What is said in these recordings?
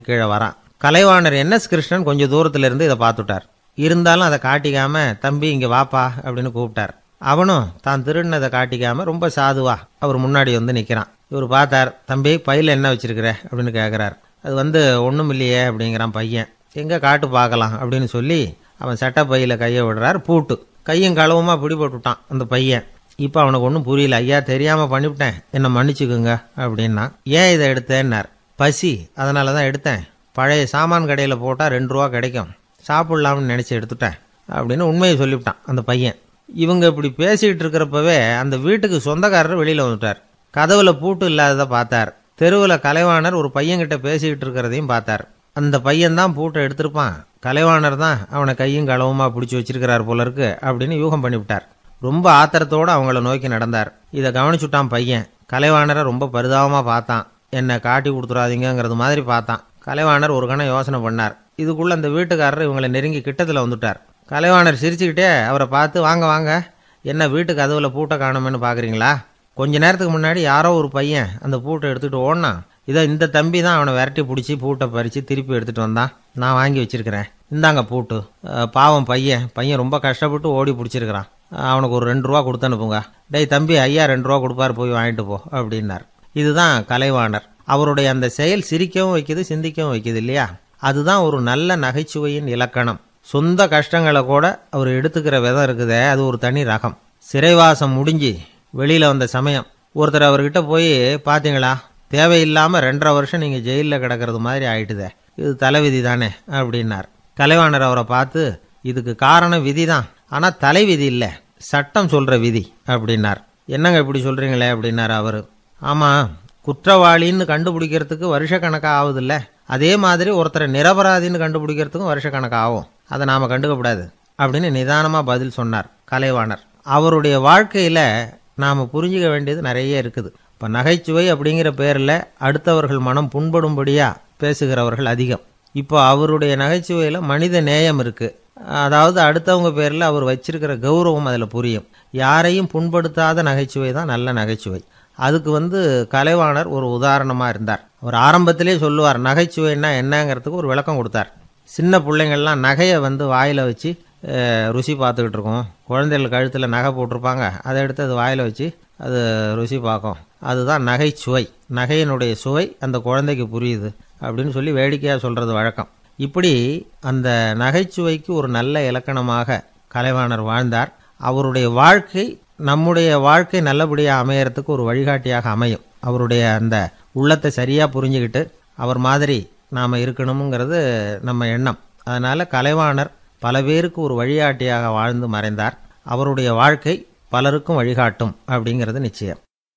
கீழே வரான் கலைவாணர் என்எஸ் கிருஷ்ணன் கொஞ்சம் தூரத்துல இருந்து இதை பார்த்துட்டார் இருந்தாலும் அதை காட்டிக்காம தம்பி இங்க வாப்பா அப்படின்னு கூப்பிட்டார் அவனும் தான் திருடினதை காட்டிக்காம ரொம்ப சாதுவா அவர் முன்னாடி வந்து நிக்கிறான் இவர் பார்த்தார் தம்பி பையில என்ன வச்சிருக்கிற அப்படின்னு கேட்குறார் அது வந்து ஒன்றும் இல்லையே அப்படிங்கிறான் பையன் எங்க காட்டு பார்க்கலாம் அப்படின்னு சொல்லி அவன் சட்டை பையில கையை விடுறார் பூட்டு கையும் களவுமா பிடி போட்டுட்டான் அந்த பையன் இப்போ அவனுக்கு ஒன்றும் புரியல ஐயா தெரியாம பண்ணிவிட்டேன் என்னை மன்னிச்சுக்குங்க அப்படின்னா ஏன் இதை எடுத்தேன்னார் பசி அதனால தான் எடுத்தேன் பழைய சாமான் கடையில் போட்டால் ரெண்டு ரூபா கிடைக்கும் சாப்பிட்லாம்னு நினச்சி எடுத்துட்டேன் அப்படின்னு உண்மையை சொல்லிவிட்டான் அந்த பையன் இவங்க இப்படி பேசிக்கிட்டு இருக்கிறப்பவே அந்த வீட்டுக்கு சொந்தக்காரர் வெளியில் வந்துட்டார் கதவுல பூட்டு இல்லாததை பார்த்தார் தெருவில் கலைவாணர் ஒரு பையன்கிட்ட பேசிக்கிட்டு இருக்கிறதையும் பார்த்தார் அந்த பையன் தான் பூட்டை எடுத்திருப்பான் கலைவாணர் தான் அவனை கையும் களவுமா பிடிச்சி வச்சிருக்கிறார் போல இருக்கு அப்படின்னு யூகம் பண்ணிவிட்டார் ரொம்ப ஆத்திரத்தோட அவங்கள நோக்கி நடந்தார் இதை கவனிச்சுட்டான் பையன் கலைவாணரை ரொம்ப பரிதாபமாக பார்த்தான் என்னை காட்டி கொடுத்துறாதீங்கங்கிறது மாதிரி பார்த்தான் கலைவாணர் ஒரு கணம் யோசனை பண்ணார் இதுக்குள்ள அந்த வீட்டுக்காரர் இவங்களை நெருங்கி கிட்டத்தில் வந்துட்டார் கலைவாணர் சிரிச்சுக்கிட்டே அவரை பார்த்து வாங்க வாங்க என்ன வீட்டு கதவுல பூட்டை காணுமேன்னு பார்க்குறீங்களா கொஞ்ச நேரத்துக்கு முன்னாடி யாரோ ஒரு பையன் அந்த பூட்டை எடுத்துகிட்டு ஓடினான் இதோ இந்த தம்பி தான் அவனை விரட்டி பிடிச்சி பூட்டை பறித்து திருப்பி எடுத்துகிட்டு வந்தான் நான் வாங்கி வச்சிருக்கிறேன் இந்தாங்க பூட்டு அஹ், பாவம் பையன் பையன் ரொம்ப கஷ்டப்பட்டு ஓடி பிடிச்சிருக்கிறான் அவனுக்கு ஒரு ரெண்டு ரூபா கொடுத்து அனுப்புங்க டேய் தம்பி ஐயா ரெண்டு ரூபா கொடுப்பாரு போய் வாங்கிட்டு போ அப்படின்னார் இதுதான் கலைவாணர் அவருடைய அந்த செயல் சிரிக்கவும் வைக்குது சிந்திக்கவும் வைக்குது இல்லையா அதுதான் ஒரு நல்ல நகைச்சுவையின் இலக்கணம் சொந்த கஷ்டங்களை கூட அவர் எடுத்துக்கிற விதம் இருக்குதே அது ஒரு தனி ரகம் சிறைவாசம் முடிஞ்சு வெளியில வந்த சமயம் ஒருத்தர் அவர்கிட்ட போய் பாத்தீங்களா தேவையில்லாம ரெண்டரை வருஷம் நீங்க ஜெயிலில் கிடக்கிறது மாதிரி ஆயிட்டுதே இது தலைவிதி தானே அப்படின்னார் கலைவாணர் அவரை பார்த்து இதுக்கு காரணம் விதி தான் ஆனா தலைவிதி இல்ல சட்டம் சொல்ற விதி அப்படின்னார் என்னங்க இப்படி சொல்றீங்களே அப்படின்னார் அவரு ஆமா குற்றவாளின்னு கண்டுபிடிக்கிறதுக்கு வருஷக்கணக்காக ஆகுதுல்ல அதே மாதிரி ஒருத்தரை நிரபராதின்னு கண்டுபிடிக்கிறதுக்கும் வருஷக்கணக்காக ஆகும் அதை நாம கண்டுக்கக்கூடாது அப்படின்னு நிதானமா பதில் சொன்னார் கலைவாணர் அவருடைய வாழ்க்கையில நாம புரிஞ்சுக்க வேண்டியது நிறைய இருக்குது இப்ப நகைச்சுவை அப்படிங்கிற பேர்ல அடுத்தவர்கள் மனம் புண்படும்படியா பேசுகிறவர்கள் அதிகம் இப்போ அவருடைய நகைச்சுவையில மனித நேயம் இருக்கு அதாவது அடுத்தவங்க பேர்ல அவர் வச்சிருக்கிற கௌரவம் அதுல புரியும் யாரையும் புண்படுத்தாத நகைச்சுவை தான் நல்ல நகைச்சுவை அதுக்கு வந்து கலைவாணர் ஒரு உதாரணமா இருந்தார் அவர் ஆரம்பத்திலே சொல்லுவார் நகைச்சுவைன்னா என்னங்கிறதுக்கு ஒரு விளக்கம் கொடுத்தார் சின்ன பிள்ளைங்கள்லாம் நகையை வந்து வாயில வச்சு அஹ், ருசி பார்த்துக்கிட்டு இருக்கோம் குழந்தைகள் கழுத்தில் நகை போட்டிருப்பாங்க அதை எடுத்து அது வாயில வச்சு அது ருசி பார்க்கும் அதுதான் நகைச்சுவை நகையினுடைய சுவை அந்த குழந்தைக்கு புரியுது அப்படின்னு சொல்லி வேடிக்கையாக சொல்றது வழக்கம் இப்படி அந்த நகைச்சுவைக்கு ஒரு நல்ல இலக்கணமாக கலைவாணர் வாழ்ந்தார் அவருடைய வாழ்க்கை நம்முடைய வாழ்க்கை நல்லபடியாக அமையறதுக்கு ஒரு வழிகாட்டியாக அமையும் அவருடைய அந்த உள்ளத்தை சரியாக புரிஞ்சுக்கிட்டு அவர் மாதிரி நாம் இருக்கணுங்கிறது நம்ம எண்ணம் அதனால கலைவாணர் பல பேருக்கு ஒரு வழிகாட்டியாக வாழ்ந்து மறைந்தார் அவருடைய வாழ்க்கை பலருக்கும் வழிகாட்டும் அப்படிங்கிறது நிச்சயம்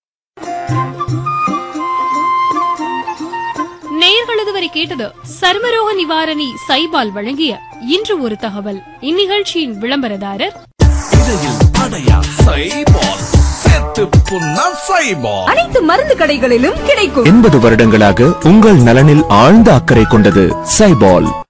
நேயர்கள் இதுவரை கேட்டது சர்மரோக நிவாரணி சைபால் வழங்கிய இன்று ஒரு தகவல் இந்நிகழ்ச்சியின் விளம்பரதாரர் இடையில் அடையா சைபால் சேர்த்து புண்ணா சைபால் அனைத்து மருந்து கடைகளிலும் கிடைக்கும் எண்பது வருடங்களாக உங்கள் நலனில் ஆழ்ந்த அக்கறை கொண்டது சைபால்